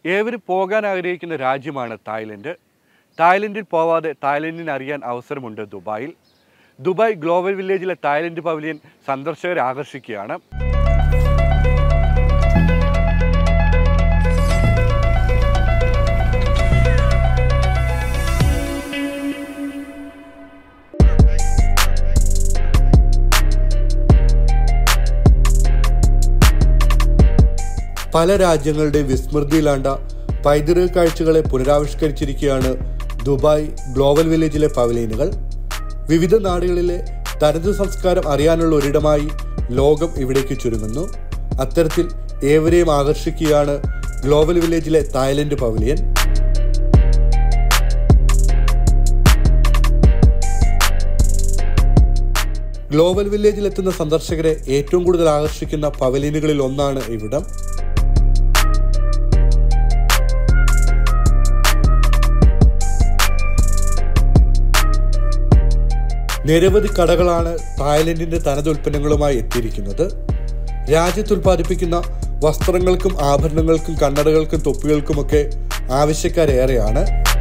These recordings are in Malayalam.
ഏവരും പോകാൻ ആഗ്രഹിക്കുന്ന രാജ്യമാണ് തായ്ലൻഡ് തായ്ലൻഡിൽ പോവാതെ തായ്ലൻഡിനെ അറിയാൻ അവസരമുണ്ട് ദുബായിൽ ദുബായ് ഗ്ലോബൽ വില്ലേജിലെ തായ്ലൻഡ് പവലിയൻ സന്ദർശകരെ ആകർഷിക്കുകയാണ് പല രാജ്യങ്ങളുടെയും വിസ്മൃതിയിലാണ്ട പൈതൃക കാഴ്ചകളെ പുനരാവിഷ്കരിച്ചിരിക്കുകയാണ് ദുബായ് ഗ്ലോബൽ വില്ലേജിലെ പവലിയനുകൾ വിവിധ നാടുകളിലെ തനതു സംസ്കാരം അറിയാനുള്ള ഒരിടമായി ലോകം ഇവിടേക്ക് ചുരുങ്ങുന്നു അത്തരത്തിൽ ഏവരെയും ആകർഷിക്കുകയാണ് ഗ്ലോബൽ വില്ലേജിലെ തായ്ലൻഡ് പവലിയൻ ഗ്ലോബൽ വില്ലേജിൽ എത്തുന്ന സന്ദർശകരെ ഏറ്റവും കൂടുതൽ ആകർഷിക്കുന്ന പവലിയനുകളിൽ ഒന്നാണ് ഇവിടം നിരവധി കടകളാണ് തായ്ലൻഡിന്റെ തനത് ഉൽപ്പന്നങ്ങളുമായി എത്തിയിരിക്കുന്നത് രാജ്യത്ത് ഉൽപ്പാദിപ്പിക്കുന്ന വസ്ത്രങ്ങൾക്കും ആഭരണങ്ങൾക്കും കണ്ണടകൾക്കും തൊപ്പികൾക്കുമൊക്കെ ആവശ്യക്കാരേറെയാണ്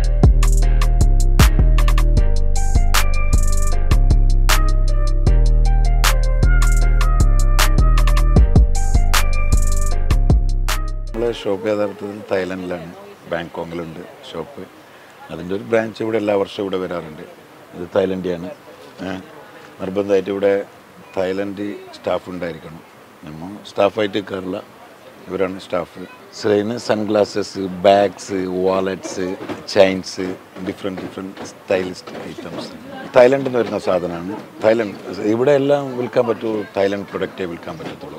നമ്മളെ ഷോപ്പ് യഥാർത്ഥത്തിൽ തായ്ലൻഡിലാണ് ബാങ്കോങ്ങിലുണ്ട് ഷോപ്പ് അതിൻ്റെ ഒരു ബ്രാഞ്ച് ഇവിടെ എല്ലാ വർഷവും ഇവിടെ വരാറുണ്ട് ഇത് തായ്ലൻഡിയാണ് ഏ, നിർബന്ധമായിട്ട് ഇവിടെ തായ്ലൻഡ് സ്റ്റാഫ് ഉണ്ടായിരിക്കണം നമ്മൾ സ്റ്റാഫായിട്ട് കയറില്ല ഇവരാണ് സ്റ്റാഫ് സ്ലൈന് sunglasses bags wallets chains different different stylist items തായ്ലൻഡിൽ നിന്ന് വരുന്ന സാധനമാണ് തായ്ലൻഡ് ഇവിടെ എല്ലാം വിൽക്കാൻ പറ്റൂ തായ്ലൻഡ് പ്രൊഡക്റ്റേ വിൽക്കാൻ പറ്റത്തുള്ളൂ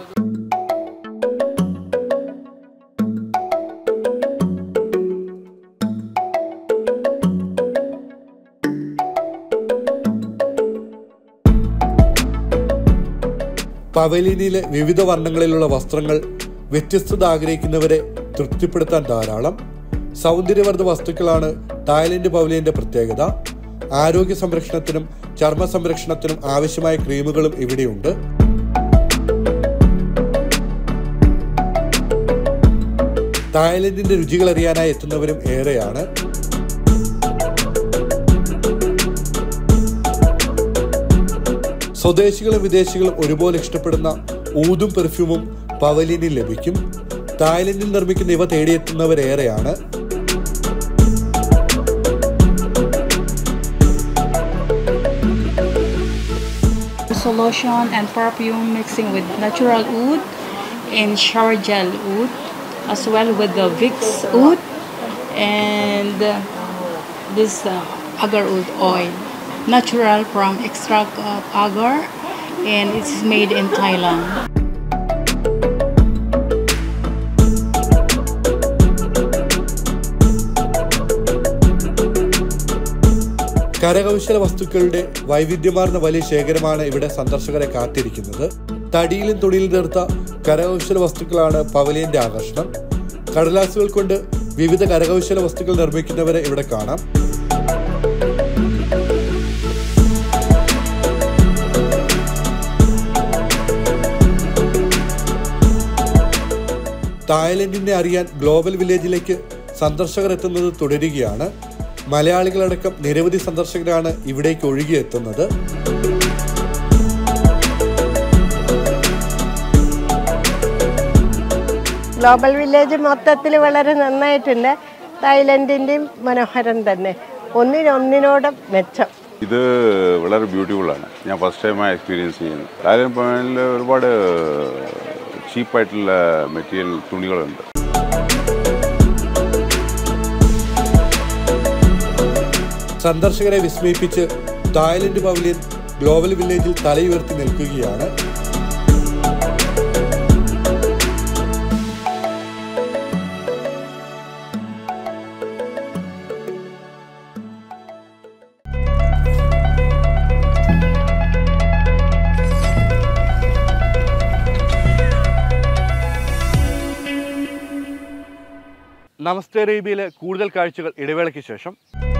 പവലിയനിലെ വിവിധ വർണ്ണങ്ങളിലുള്ള വസ്ത്രങ്ങൾ വ്യത്യസ്തത ആഗ്രഹിക്കുന്നവരെ തൃപ്തിപ്പെടുത്താൻ ധാരാളം സൗന്ദര്യവർദ്ധ വസ്തുക്കളാണ് തായ്ലൻഡ് പവലിയന്റെ പ്രത്യേകത ആരോഗ്യ സംരക്ഷണത്തിനും ചർമ്മ സംരക്ഷണത്തിനും ആവശ്യമായ ക്രീമുകളും ഇവിടെയുണ്ട് തായ്ലൻഡിന്റെ രുചികൾ അറിയാനായി എത്തുന്നവരും ഏറെയാണ് സ്വദേശികളും വിദേശികളും ഒരുപോലെ ഇഷ്ടപ്പെടുന്ന ഊതും പെർഫ്യൂമും പവലിയനിൽ ലഭിക്കും തായ്ലൻഡിൽ നിർമ്മിക്കുന്ന ഇവ തേടിയെത്തുന്നവരേറെയാണ് solution and perfume mixing with natural wood and shower gel wood as well with the Vicks wood and uh, this uh, agar wood oil natural from extract of agar and it's made in Thailand. കരകൗശല വസ്തുക്കളുടെ വൈവിധ്യമാർന്ന വലിയ ശേഖരമാണ് ഇവിടെ സന്ദർശകരെ കാത്തിരിക്കുന്നത് തടിയിലും തുണിയിലും തീർത്ത കരകൗശല വസ്തുക്കളാണ് പവലിയന്റെ ആകർഷണം കടലാസുകൾ കൊണ്ട് വിവിധ കരകൗശല വസ്തുക്കൾ നിർമ്മിക്കുന്നവരെ ഇവിടെ കാണാം തായ്ലൻഡിനെ അറിയാൻ ഗ്ലോബൽ വില്ലേജിലേക്ക് സന്ദർശകർ എത്തുന്നത് തുടരുകയാണ് മലയാളികളടക്കം നിരവധി സന്ദർശകരാണ് ഇവിടേക്ക് ഒഴുകിയെത്തുന്നത് ഗ്ലോബൽ വില്ലേജ് മൊത്തത്തിൽ വളരെ നന്നായിട്ടുണ്ട് തായ്ലൻഡിൻ്റെയും മനോഹരം തന്നെ ഒന്നിനൊന്നിനോടും മെച്ചം ഇത് വളരെ ബ്യൂട്ടിഫുള്ളാണ് ഞാൻ ഫസ്റ്റ് ടൈമാണ് എക്സ്പീരിയൻസ് ചെയ്യുന്നത് തായ്ലൻഡ് പോയിന്റിൽ ഒരുപാട് ചീപ്പായിട്ടുള്ള മെറ്റീരിയൽ തുണികളുണ്ട് സന്ദർശകരെ വിസ്മയിപ്പിച്ച് തായ്ലൻഡ് പവലിയൻ ഗ്ലോബൽ വില്ലേജിൽ തലയുയർത്തി നിൽക്കുകയാണ് നമസ്തേ അറേബ്യയിലെ കൂടുതൽ കാഴ്ചകൾ ഇടവേളയ്ക്ക് ശേഷം